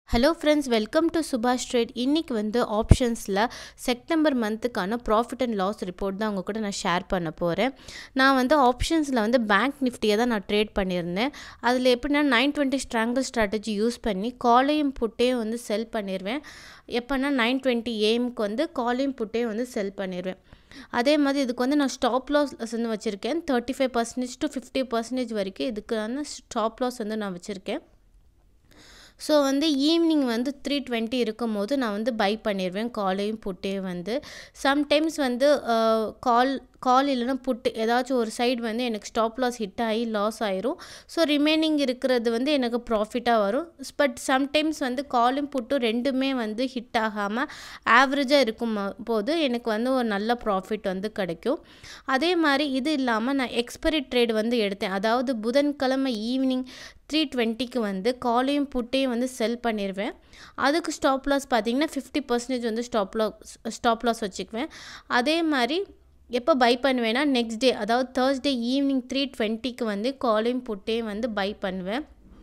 hello friends welcome to சுபாஷ் trade இன்றைக்கி வந்து ஆப்ஷன்ஸில் செப்டம்பர் மந்த்துக்கான ப்ராஃபிட் அண்ட் லாஸ் ரிப்போர்ட் தான் உங்கள் கூட நான் ஷேர் பண்ண போகிறேன் நான் வந்து ஆப்ஷன்ஸில் வந்து பேங்க் நிஃப்டியை தான் நான் ட்ரேட் பண்ணியிருந்தேன் அதில் எப்படின்னா nine twenty strangle strategy use பண்ணி காலையும் புட்டையும் வந்து செல் பண்ணிடுவேன் எப்போனா நைன் டுவெண்ட்டி ஏஎம்க்கு வந்து காலையும் புட்டையும் வந்து செல் பண்ணிடுவேன் அதே மாதிரி இதுக்கு வந்து நான் ஸ்டாப் லாஸ் வந்து வச்சுருக்கேன் thirty five percentage to fifty percentage வரைக்கும் இதுக்கான ஸ்டாப் லாஸ் வந்து நான் வச்சுருக்கேன் ஸோ வந்து ஈவினிங் வந்து த்ரீ டுவெண்ட்டி இருக்கும் போது நான் வந்து பை பண்ணிடுவேன் காலையும் புட்டையும் வந்து சம்டைம்ஸ் வந்து கால் கால் இல்லைன்னா புட்டு ஏதாச்சும் ஒரு சைடு வந்து எனக்கு ஸ்டாப் லாஸ் ஹிட் ஆகி லாஸ் ஆயிரும் ஸோ ரிமைனிங் இருக்கிறது வந்து எனக்கு ப்ராஃபிட்டாக வரும் பட் சம்டைம்ஸ் வந்து காலும் புட்டும் ரெண்டுமே வந்து ஹிட் ஆகாமல் ஆவரேஜாக இருக்கும் போது எனக்கு வந்து ஒரு நல்ல ப்ராஃபிட் வந்து கிடைக்கும் அதே மாதிரி இது இல்லாமல் நான் எக்ஸ்பைரி ட்ரேட் வந்து எடுத்தேன் அதாவது புதன்கிழமை ஈவினிங் த்ரீ டுவெண்ட்டிக்கு வந்து காலையும் புட்டையும் வந்து செல் பண்ணிடுவேன் அதுக்கு ஸ்டாப் லாஸ் பார்த்தீங்கன்னா ஃபிஃப்டி பர்சன்டேஜ் வந்து ஸ்டாப் லாஸ் ஸ்டாப் லாஸ் வச்சுக்குவேன் அதே மாதிரி எப்போ பை பண்ணுவேன்னா நெக்ஸ்ட் டே அதாவது தேர்ஸ்டே ஈவினிங் த்ரீ டுவெண்ட்டிக்கு வந்து காலையும் புட்டையும் வந்து பை பண்ணுவேன்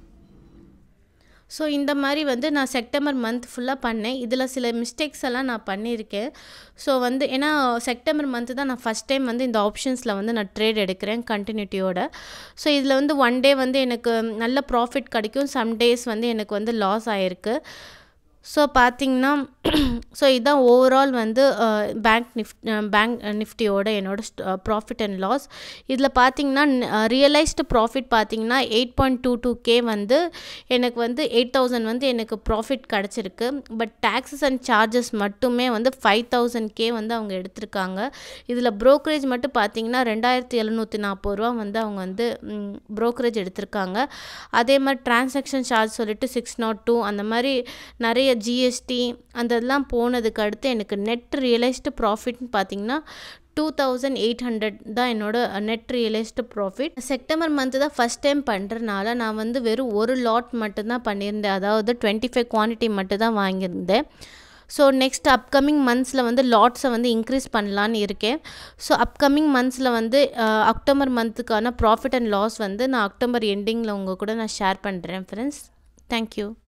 ஸோ இந்த மாதிரி வந்து நான் செப்டம்பர் மந்த் ஃபுல்லாக பண்ணேன் இதில் சில மிஸ்டேக்ஸ் எல்லாம் நான் பண்ணியிருக்கேன் ஸோ வந்து ஏன்னா செப்டம்பர் மந்த்து தான் நான் ஃபஸ்ட் டைம் வந்து இந்த ஆப்ஷன்ஸில் வந்து நான் ட்ரேட் எடுக்கிறேன் கண்டினியூட்டியோட ஸோ இதில் வந்து ஒன் டே வந்து எனக்கு நல்ல ப்ராஃபிட் கிடைக்கும் சம் டேஸ் வந்து எனக்கு வந்து லாஸ் ஆகிருக்கு ஸோ பார்த்திங்கன்னா ஸோ இதுதான் ஓவரால் வந்து பேங்க் நிஃப்ட் பேங்க் நிஃப்டியோட என்னோட ப்ராஃபிட் அண்ட் லாஸ் இதில் பார்த்தீங்கன்னா ரியலைஸ்டு ப்ராஃபிட் பார்த்தீங்கன்னா eight point two two K வந்து எனக்கு வந்து எயிட் தௌசண்ட் வந்து எனக்கு ப்ராஃபிட் கிடச்சிருக்கு பட் டேக்ஸஸ் அண்ட் சார்ஜஸ் மட்டுமே வந்து ஃபைவ் தௌசண்ட் கே வந்து அவங்க எடுத்திருக்காங்க இதில் ப்ரோக்கரேஜ் மட்டும் பார்த்தீங்கன்னா ரெண்டாயிரத்தி எழுநூற்றி நாற்பது ரூபா வந்து அவங்க வந்து ப்ரோக்கரேஜ் எடுத்திருக்காங்க அதே மாதிரி டிரான்சாக்ஷன் சார்ஜ் சொல்லிட்டு சிக்ஸ் நாட் டூ அந்த மாதிரி நிறைய ஜிஎஸ்டி அந்த இதெல்லாம் போனதுக்கு அடுத்து எனக்கு நெட் ரியலைஸ்டு ப்ராஃபிட்னு பார்த்தீங்கன்னா டூ தௌசண்ட் எயிட் ஹண்ட்ரட் தான் என்னோட net realised profit September month தான் ஃபஸ்ட் டைம் பண்ணுறதுனால நான் வந்து வெறும் ஒரு லாட் மட்டும்தான் பண்ணியிருந்தேன் அதாவது டுவெண்ட்டி ஃபைவ் குவான்டிட்டி மட்டும் தான் வாங்கியிருந்தேன் ஸோ நெக்ஸ்ட் அப்கமிங் மந்த்ஸில் வந்து லாட்ஸை வந்து இன்க்ரீஸ் பண்ணலான்னு இருக்கேன் ஸோ அப்கமிங் மந்த்ஸில் வந்து அக்டோபர் மந்த்துக்கான ப்ராஃபிட் அண்ட் லாஸ் வந்து நான் அக்டோபர் எண்டிங்கில் உங்கள் கூட நான் ஷேர் பண்ணுறேன் ஃப்ரெண்ட்ஸ் தேங்க்யூ